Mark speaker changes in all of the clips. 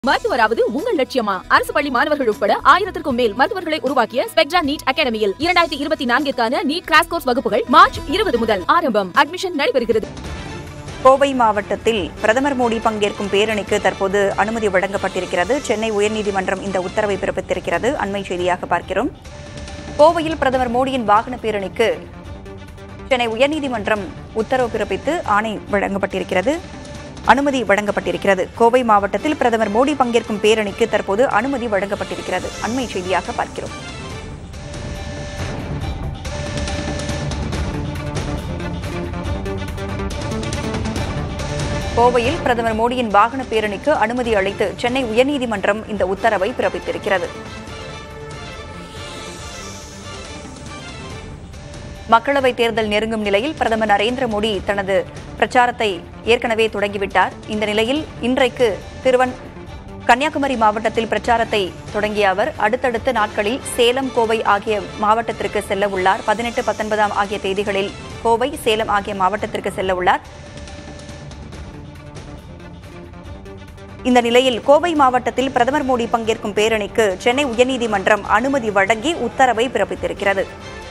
Speaker 1: மருத்துவராவது உங்கள் லட்சியமா அரசு பள்ளி மாணவர்கள் உட்பட ஆயிரத்திற்கும் மேல் மருத்துவர்களை உருவாக்கிய ஸ்பெக்ட்ரா நீட் அகாடமியில் இரண்டாயிரத்தி இருபத்தி நான்கிற்கான நீட் கிராஸ் கோர்ஸ் வகுப்புகள் மார்ச் இருபது முதல் ஆரம்பம் அட்மிஷன் நடைபெறுகிறது
Speaker 2: கோவை மாவட்டத்தில் பிரதமர் மோடி பங்கேற்கும் பேரணிக்கு தற்போது அனுமதி வழங்கப்பட்டிருக்கிறது சென்னை உயர்நீதிமன்றம் இந்த உத்தரவை பிறப்பித்திருக்கிறது அண்மை செய்தியாக பார்க்கிறோம் கோவையில் பிரதமர் மோடியின் வாகன பேரணிக்கு சென்னை உயர்நீதிமன்றம் உத்தரவு பிறப்பித்து ஆணை வழங்கப்பட்டிருக்கிறது அனுமதி வழங்கப்பட்டிருக்கிறது கோவை மாவட்டத்தில் பிரதமர் மோடி பங்கேற்கும் பேரணிக்கு தற்போது அனுமதி வழங்கப்பட்டிருக்கிறது அண்மை செய்தியாக பார்க்கிறோம் கோவையில் பிரதமர் மோடியின் வாகன பேரணிக்கு அனுமதி அளித்து சென்னை உயர்நீதிமன்றம் இந்த உத்தரவை பிறப்பித்திருக்கிறது மக்களவைத் தேர்தல் நெருங்கும் நிலையில் பிரதமர் நரேந்திர மோடி தனது பிரச்சாரத்தை ஏற்கனவே தொடங்கிவிட்டார் இந்த நிலையில் இன்றைக்கு திருவன் கன்னியாகுமரி மாவட்டத்தில் பிரச்சாரத்தை தொடங்கிய அவர் அடுத்தடுத்த நாட்களில் சேலம் கோவை ஆகிய மாவட்டத்திற்கு செல்ல உள்ளார் பதினெட்டு பத்தொன்பதாம் ஆகிய தேதிகளில் கோவை சேலம் ஆகிய மாவட்டத்திற்கு செல்ல உள்ளார் இந்த நிலையில் கோவை மாவட்டத்தில் பிரதமர் மோடி பங்கேற்கும் பேரணிக்கு சென்னை உயர்நீதிமன்றம் அனுமதி வழங்கி உத்தரவை பிறப்பித்திருக்கிறது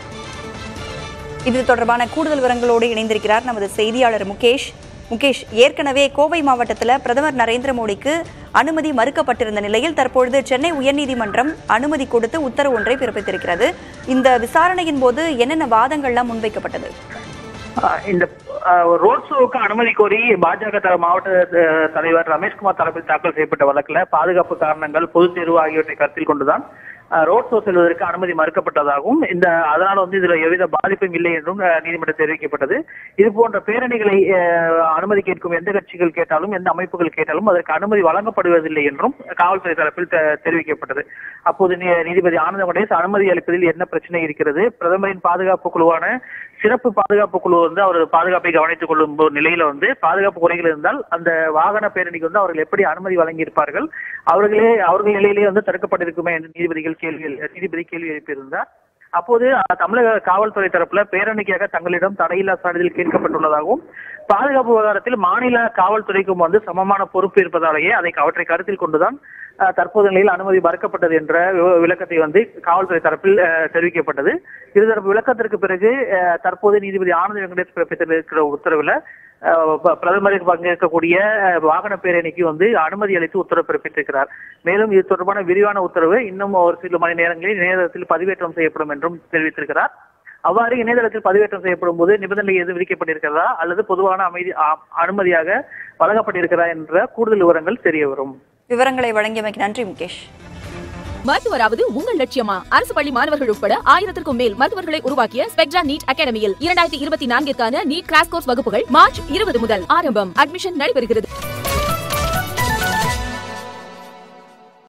Speaker 2: இது தொடர்பான கூடுதல் விவரங்களோடு இணைந்திருக்கிறார் நமது செய்தியாளர் முகேஷ் முகேஷ் ஏற்கனவே கோவை மாவட்டத்தில் பிரதமர் நரேந்திர மோடிக்கு அனுமதி மறுக்கப்பட்டிருந்த நிலையில் தற்பொழுது சென்னை உயர்நீதிமன்றம் அனுமதி கொடுத்து உத்தரவு ஒன்றை பிறப்பித்திருக்கிறது இந்த விசாரணையின் போது என்னென்ன வாதங்கள்லாம் முன்வைக்கப்பட்டது
Speaker 3: ஆஹ் இந்த ஆஹ் ரோட் ஷோவுக்கு அனுமதி கோரி பாஜக த- மாவட்ட அஹ், தலைவர் ரமேஷ்குமார் தலைமையில் தாக்கல் செய்யப்பட்ட வழக்குல பாதுகாப்பு காரணங்கள் பொதுத் தேர்வு ஆகியவற்றை கருத்தில் கொண்டுதான் ஆஹ் ரோட் ஷோ செல்வதற்கு அனுமதி மறுக்கப்பட்டதாகவும் இந்த அதனால வந்து இதுல எவ்வித பாதிப்பும் இல்லை என்றும் ஆஹ், நீதிமன்றம் தெரிவிக்கப்பட்டது இது போன்ற பேரணிகளை ஆஹ், அனுமதி கேட்கும் எந்த கட்சிகள் கேட்டாலும் எந்த அமைப்புகள் கேட்டாலும் அதற்கு அனுமதி வழங்கப்படுவதில்லை என்றும் காவல்துறை தரப்பில் தெ- தெரிவிக்கப்பட்டது அப்போது நீ- நீதிபதி ஆனந்த கணேஷ் அனுமதி அளிப்பதில் என்ன பிரச்சனை இருக்கிறது பிரதமரின் பாதுகாப்பு குழுவான சிறப்பு பாதுகாப்பு குழு வந்து அவர் பாதுகாப்பை கவனித்துக் கொள்ளும் போ- நிலையில வந்து பாதுகாப்பு குறைகள் இருந்தால் அந்த வாகன பேரணிக்கு வந்து அவர்கள் எப்படி அனுமதி வழங்கியிருப்பார்கள் அவர்களே அவர்கள் நிலையிலேயே வந்து தடுக்கப்பட்டிருக்குமே என்று நீதிபதிகள் கேள்வி நீதிபதி கேள்வி எழுப்பியிருந்தார் அப்போது அஹ், தமிழக காவல்துறை தரப்புல பேரணிக்காக தங்களிடம் தடையில்லா சான்றிதழ் கேட்கப்பட்டுள்ளதாகவும் பாதுகாப்பு விவகாரத்தில் மாநில காவல்துறைக்கும் வந்து சமமான பொறுப்பு இருப்பதாலேயே அதை அவற்றை கருத்தில் கொண்டுதான் அஹ், தற்போது நிலையில் அனுமதி மறுக்கப்பட்டது என்ற வி- விளக்கத்தை வந்து காவல்துறை தரப்பில் அஹ், தெரிவிக்கப்பட்டது இருதரப்பு விளக்கத்திற்கு பிறகு அஹ், தற்போது நீதிபதி ஆனந்த வெங்கடேஷ் பிறப்பித்திருக்கிற உத்தரவுல அஹ், ப- பிரதமருக்கு பங்கேற்கக்கூடிய அஹ், வாகன பேரணிக்கு வந்து அனுமதி அளித்து உத்தரவு பிறப்பித்திருக்கிறார் மேலும் இது தொடர்பான விரிவான உத்தரவு இன்னும் ஒரு சில மணி நேரங்களில் இணையதளத்தில் பதிவேற்றம் செய்யப்படும் என்றும் தெரிவித்திருக்கிறார் அவ்வாறு இணையதளத்தில் பதிவேற்றம் செய்யப்படும் போது நிபந்தனை எதுவும் விதிக்கப்பட்டிருக்கிறதா அல்லது பொதுவான அமைதி அ- அனுமதியாக வழங்கப்பட்டிருக்கிறதா என்ற கூடுதல் விவரங்கள் தெரிய வரும்
Speaker 2: விவரங்களை வழங்கியமைக்கு நன்றி முகேஷ்
Speaker 1: மருத்துவராவது உங்கள் லட்சியமா அரசு பள்ளி மாணவர்கள் உட்பட ஆயிரத்திற்கும் மேல் மருத்துவர்களை உருவாக்கிய ஸ்பெக்ட்ரா நீட் அகாடமியில் இரண்டாயிரத்தி இருபத்தி நான்கிற்கான நீட் கிராஸ் கோர்ஸ் வகுப்புகள் மார்ச் இருபது முதல் ஆரம்பம் அட்மிஷன் நடைபெறுகிறது